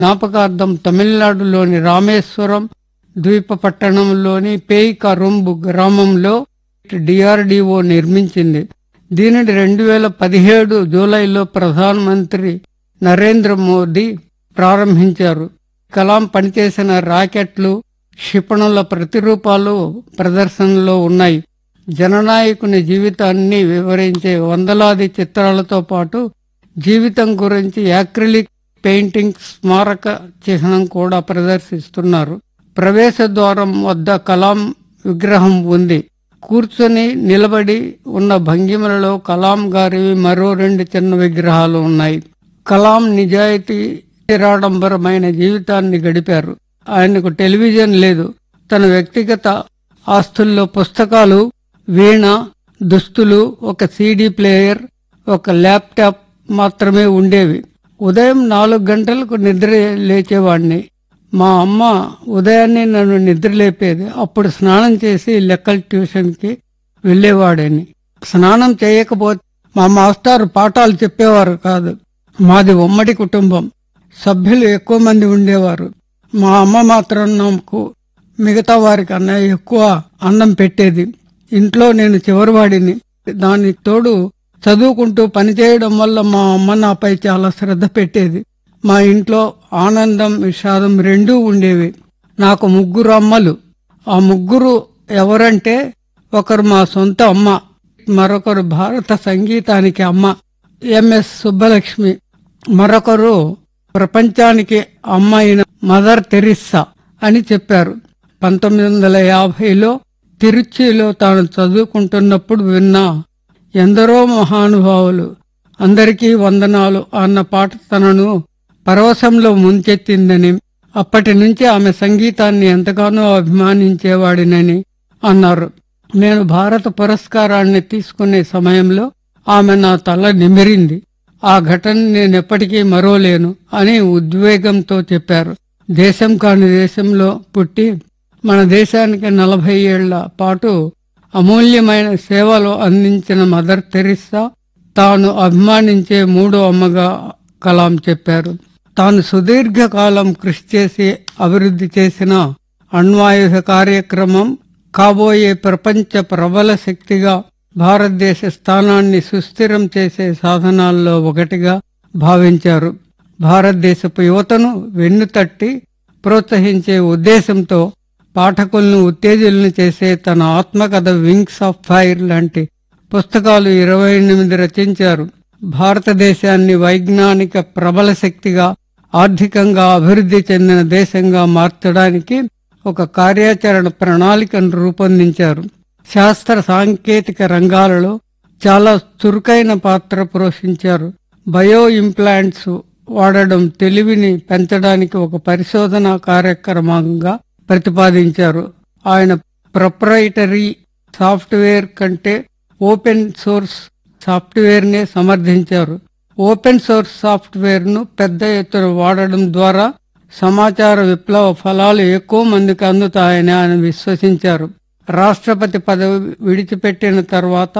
జ్ఞాపకార్థం తమిళనాడులోని రామేశ్వరం ద్వీప పట్టణంలోని పేయికరుంబు గ్రామంలో డిఆర్డిఓ నిర్మించింది దీనిని రెండు వేల పదిహేడు జూలైలో ప్రధానమంత్రి నరేంద్ర మోదీ ప్రారంభించారు కలాం పనిచేసిన రాకెట్లు క్షిపణుల ప్రతిరూపాలు ప్రదర్శనలో ఉన్నాయి జననాయకుని జీవితాన్ని వివరించే వందలాది చిత్రాలతో పాటు జీవితం గురించి యాక్రిలిక్ పెయింటింగ్ స్మారక చిహ్నం కూడా ప్రదర్శిస్తున్నారు ప్రవేశ ద్వారం వద్ద కలాం విగ్రహం ఉంది కూర్చొని నిలబడి ఉన్న భంగిమలలో కలాం గారివి మరో రెండు చిన్న విగ్రహాలు ఉన్నాయి కలాం నిజాయితీ నిరాడంబరమైన జీవితాన్ని గడిపారు ఆయనకు టెలివిజన్ లేదు తన వ్యక్తిగత ఆస్తుల్లో పుస్తకాలు వీణ దుస్తులు ఒక సీడీ ప్లేయర్ ఒక ల్యాప్టాప్ మాత్రమే ఉండేవి ఉదయం నాలుగు గంటలకు నిద్ర లేచేవాడిని మా అమ్మ ఉదయాన్నే నన్ను నిద్ర లేపేది అప్పుడు స్నానం చేసి లెక్కల ట్యూషన్కి వెళ్ళేవాడని స్నానం చేయకపోతే మా మాస్టారు పాఠాలు చెప్పేవారు కాదు మాది ఉమ్మడి కుటుంబం సభ్యులు ఎక్కువ మంది ఉండేవారు మా అమ్మ మాత్రం నాకు మిగతా వారికన్నా ఎక్కువ అన్నం పెట్టేది ఇంట్లో నేను చివరివాడిని దానికి తోడు చదువుకుంటూ పనిచేయడం వల్ల మా అమ్మ నాపై చాలా శ్రద్ధ పెట్టేది మా ఇంట్లో ఆనందం విషాదం రెండూ ఉండేవి నాకు ముగ్గురు అమ్మలు ఆ ముగ్గురు ఎవరంటే ఒకరు మా సొంత అమ్మ మరొకరు భారత సంగీతానికి అమ్మ ఎంఎస్ సుబ్బలక్ష్మి మరొకరు ప్రపంచానికి అమ్మ అయిన మదర్ తెరిస్సా అని చెప్పారు పంతొమ్మిది వందల యాభైలో తిరుచిలో తాను చదువుకుంటున్నప్పుడు విన్న ఎందరో మహానుభావులు అందరికీ వందనాలు అన్న పాట తనను పరవశంలో ముంచెత్తిందని అప్పటి నుంచి ఆమె సంగీతాన్ని ఎంతగానో అభిమానించేవాడినని అన్నారు నేను భారత పురస్కారాన్ని తీసుకునే సమయంలో ఆమె నా తల నిమిరింది ఆ ఘటన నేనెప్పటికీ మరోలేను అని ఉద్వేగంతో చెప్పారు దేశం కాని దేశంలో పుట్టి మన దేశానికి నలభై ఏళ్ల పాటు అమూల్యమైన సేవలు అందించిన మదర్ తెరిస్సా తాను అభిమానించే మూడో అమ్మగా కలాం చెప్పారు తాను సుదీర్ఘకాలం కృషి చేసి అభివృద్ధి చేసిన అణ్వాయుధ కార్యక్రమం కాబోయే ప్రపంచ ప్రబల శక్తిగా భారతదేశ స్థానాన్ని సుస్థిరం చేసే సాధనాల్లో ఒకటిగా భావించారు భారతదేశపు యువతను వెన్నుతట్టి ప్రోత్సహించే ఉద్దేశంతో పాఠకులను ఉత్తేజులను చేసే తన ఆత్మకథ వింగ్స్ ఆఫ్ ఫైర్ లాంటి పుస్తకాలు ఇరవై ఎనిమిది రచించారు భారతదేశాన్ని వైజ్ఞానిక ప్రబల శక్తిగా ఆర్థికంగా అభివృద్ధి చెందిన దేశంగా మార్చడానికి ఒక కార్యాచరణ ప్రణాళికను రూపొందించారు శాస్త్ర సాంకేతిక రంగాలలో చాలా చురుకైన పాత్ర పోషించారు బయో ఇంప్లాంట్స్ వాడడం తెలివిని పెంచడానికి ఒక పరిశోధన కార్యక్రమంగా ప్రతిపాదించారు ఆయన ప్రొప్రైటరీ సాఫ్ట్వేర్ కంటే ఓపెన్ సోర్స్ సాఫ్ట్వేర్ నే సమర్థించారు ఓపెన్ సోర్స్ సాఫ్ట్వేర్ ను పెద్ద ఎత్తున వాడడం ద్వారా సమాచార విప్లవ ఫలాలు ఎక్కువ మందికి అందుతాయని ఆయన విశ్వసించారు రాష్ట్రపతి పదవి విడిచిపెట్టిన తర్వాత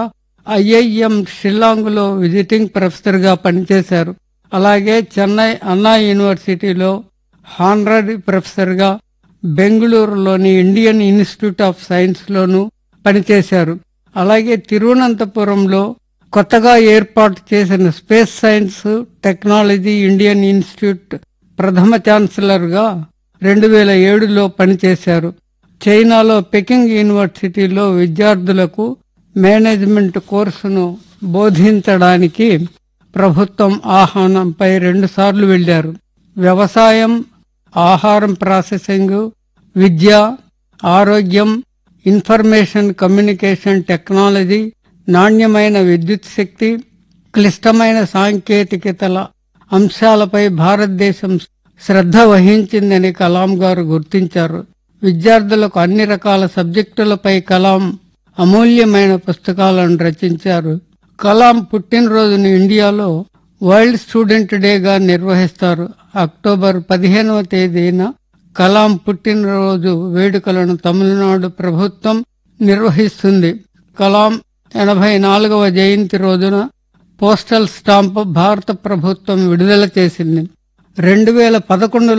ఐఐఎం షిల్లాంగ్ లో విజిటింగ్ ప్రొఫెసర్ గా పనిచేశారు అలాగే చెన్నై అన్నా యూనివర్సిటీలో హానరీ ప్రొఫెసర్ గా బెంగళూరులోని ఇండియన్ ఇన్స్టిట్యూట్ ఆఫ్ సైన్స్ లోను పనిచేశారు అలాగే తిరువనంతపురంలో కొత్తగా ఏర్పాటు చేసిన space science technology Indian institute ప్రథమ ఛాన్సలర్ గా రెండు వేల ఏడులో పనిచేశారు చైనాలో పెకింగ్ యూనివర్సిటీలో విద్యార్థులకు మేనేజ్మెంట్ కోర్సును బోధించడానికి ప్రభుత్వం ఆహ్వానంపై రెండుసార్లు వెళ్లారు వ్యవసాయం ఆహారం ప్రాసెసింగ్ విద్య ఆరోగ్యం ఇన్ఫర్మేషన్ కమ్యూనికేషన్ టెక్నాలజీ నాణ్యమైన విద్యుత్ శక్తి క్లిష్టమైన సాంకేతికతల అంశాలపై భారతదేశం శ్రద్ధ వహించిందని కలాం గారు గుర్తించారు విద్యార్థులకు అన్ని రకాల సబ్జెక్టులపై కలాం అమూల్యమైన పుస్తకాలను రచించారు కలాం పుట్టినరోజును ఇండియాలో వరల్డ్ స్టూడెంట్ డేగా నిర్వహిస్తారు అక్టోబర్ పదిహేనవ తేదీన కలాం పుట్టినరోజు వేడుకలను తమిళనాడు ప్రభుత్వం నిర్వహిస్తుంది కలాం ఎనభై నాలుగవ జయంతి రోజున పోస్టల్ స్టాంప్ భారత ప్రభుత్వం విడుదల చేసింది రెండు వేల పదకొండులో